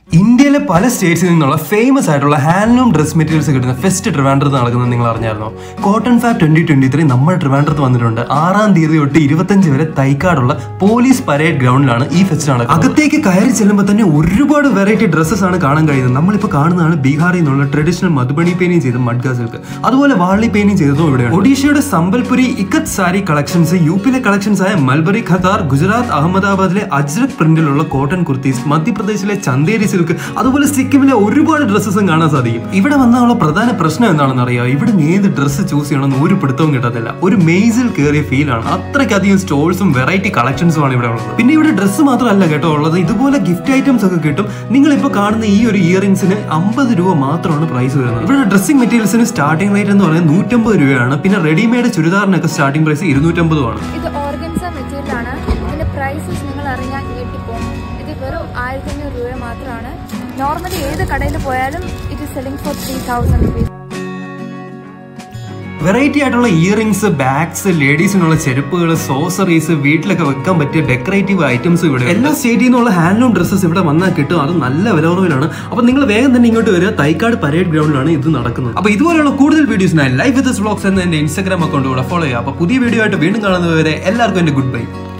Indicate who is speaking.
Speaker 1: ഇന്ത്യയിലെ പല സ്റ്റേറ്റ്സിൽ നിന്നുള്ള ഫേമസ് ആയിട്ടുള്ള ഹാൻഡ്ലൂം ഡ്രസ് മെറ്റീരിയൽസ് കിട്ടുന്ന ഫെസ്റ്റ് ട്രിവാൻഡ്രത്ത് നടക്കുന്നത് നിങ്ങൾ അറിഞ്ഞായിരുന്നോ cotton fab twenty twenty three നമ്മുടെ ട്രിവാൻഡ്രത്ത് വന്നിട്ടുണ്ട് ആറാം തീയതി തൊട്ട് ഇരുപത്തഞ്ച് വരെ തൈക്കാടുള്ള പോലീസ് പരേഡ് ഗ്രൗണ്ടിലാണ് ഈ ഫെസ്റ്റ് നടക്കുന്നത് അകത്തേക്ക് കയറി ചെല്ലുമ്പോൾ തന്നെ ഒരുപാട് വെറൈറ്റി ഡ്രസ്സസ് ആണ് കാണാൻ കഴിയുന്നത് നമ്മളിപ്പോൾ കാണുന്നതാണ് ബീഹാറിൽ നിന്നുള്ള ട്രഡീഷണൽ മധുബണി പെയിന്റിംഗ് ചെയ്ത മഡ്ഗ സിൽക്ക് അതുപോലെ വാളി പെയിന്റിംഗ് ചെയ്തതും ഇവിടെയാണ് ഒഡീഷയുടെ സമ്പൽപുരി ഇക്കത്ത് സാരി കളക്ഷൻസ് യു പിയിലെ കളക്ഷൻസ് ആയ മൽബറി ഖത്താർ ഗുജറാത്ത് അഹമ്മദാബാദിലെ അജ്രക് പ്രിന്റിലുള്ള കോട്ടൺ കുർത്തീസ് മധ്യപ്രദേശിലെ ചന്തേരി സിൽക്ക് അതുപോലെ സിക്കിമിലെ ഒരുപാട് ഡ്രസ്സസും കാണാൻ സാധിക്കും ഇവിടെ വന്നുള്ള പ്രധാന പ്രശ്നം എന്താണെന്ന് അറിയാം ഇവിടെ നിന്ന് ഏത് ഡ്രസ്സ് ചൂസ് ചെയ്യണമെന്ന് ഒരു പിടുത്തവും കിട്ടത്തില്ല ഒരു മെയ്സിൽ കയറിയ ഫീൽ ആണ് അത്രയ്ക്കധികം സ്റ്റോൾസും വെറൈറ്റി കളക്ഷൻസും ആണ് ഇവിടെ ഉള്ളത് പിന്നെ ഇവിടെ ഡ്രസ്സ് മാത്രമല്ല കേട്ടോ ഉള്ളത് ഇതുപോലെ ഗിഫ്റ്റ് ഐറ്റംസ് ഒക്കെ കിട്ടും നിങ്ങൾ ഇപ്പോൾ കാണുന്ന ഈ ഒരു ഇയറിംഗ്സിന് അമ്പത് രൂപ മാത്രമാണ് പ്രൈസ് വരുന്നത് ഇവിടെ ഡ്രസ്സിംഗ് മെറ്റീരിയൽസിന് സ്റ്റാർട്ടിംഗ് റേറ്റ് എന്ന് പറയുന്നത് നൂറ്റമ്പത് രൂപയാണ് പിന്നെ റെഡിമെയ്ഡ് ചുരിദാറിനൊക്കെ സ്റ്റാർട്ടിംഗ് പ്രൈസ് ഇരുന്നൂറ്റമ്പതുമാണ്
Speaker 2: ഇത് ഓർഗൻസ മെറ്റീരിയൽ ആണ് ഇതിന്റെ പ്രൈസസ് നിങ്ങൾ അറിഞ്ഞാൽ ഞെട്ടിപ്പോകും ഇത് വെറും ആയിരത്തി അഞ്ഞൂറ് രൂപ മാത്രമാണ് നോർമലി ഏത് കടയിൽ പോയാലും ഇത് selling four three thousand rupees
Speaker 1: variety ആയിട്ടുള്ള ഇയറിംഗ്സ് ബാഗ്സ് ലേഡീസിനുള്ള ചെരുപ്പുകൾ സോസറീസ് വീട്ടിലൊക്കെ വെക്കാൻ പറ്റിയ ഡെക്കറേറ്റീവ് ഐറ്റംസ് ഇവിടെ എല്ലാ സ്റ്റേറ്റിൽ നിന്നുള്ള ഹാൻഡ്ലൂം ഡ്രസ്സസ് ഇവിടെ വന്നാൽ കിട്ടും അത് നല്ല വില കുറവിലാണ് അപ്പൊ നിങ്ങൾ വേഗം തന്നെ ഇങ്ങോട്ട് വരിക തൈക്കാട് പരേഡ് ഗ്രൗണ്ടിലാണ് ഇത് നടക്കുന്നത് അപ്പൊ ഇതുപോലെയുള്ള കൂടുതൽ വീഡിയോസിനായി ലൈഫ് വിത്ത് വ്ലോഗ്സ് എന്ന എന്റെ ഇൻസ്റ്റാഗ്രാം അക്കൗണ്ട് കൂടെ ഫോളോ ചെയ്യുക അപ്പൊ പുതിയ വീഡിയോ ആയിട്ട് വീണ്ടും കാണുന്നതുവരെ എല്ലാവർക്കും എന്റെ ഗുഡ് ബൈ